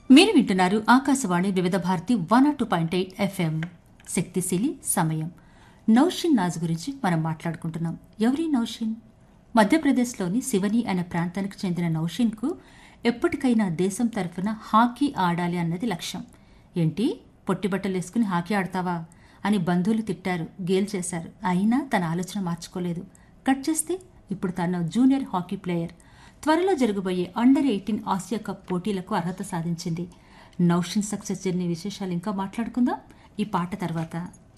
మీరు వింటున్నారు Akashvani Vividh Bharati one two point eight FM శక్తిశీలి సమయం నౌషిన్ నాజ్ గురించి మనం మాట్లాడుకుంటున్నాం ఎవరి నౌషిన్ మధ్యప్రదేశ్లోని శివని అనే ప్రాంతానికి చెందిన నౌషిన్కు ఎప్పటికైనా దేశం తరఫున హాకీ ఆడాలి అన్నది లక్ష్యం ఏంటి పొట్టి బట్టలు వేసుకుని హాకీ ఆడతావా అని బంధువులు తిట్టారు గేల్ చేశారు అయినా తన ఆలోచన మార్చుకోలేదు కట్ చేస్తే ఇప్పుడు తన జూనియర్ హాకీ ప్లేయర్ త్వరలో జరగబోయే అండర్ ఎయిటీన్ ఆసియా కప్ పోటీలకు అర్హత సాధించింది నౌషిన్ సక్సెస్ జర్నీ విశేషాలు ఇంకా మాట్లాడుకుందాం ఈ పాట తర్వాత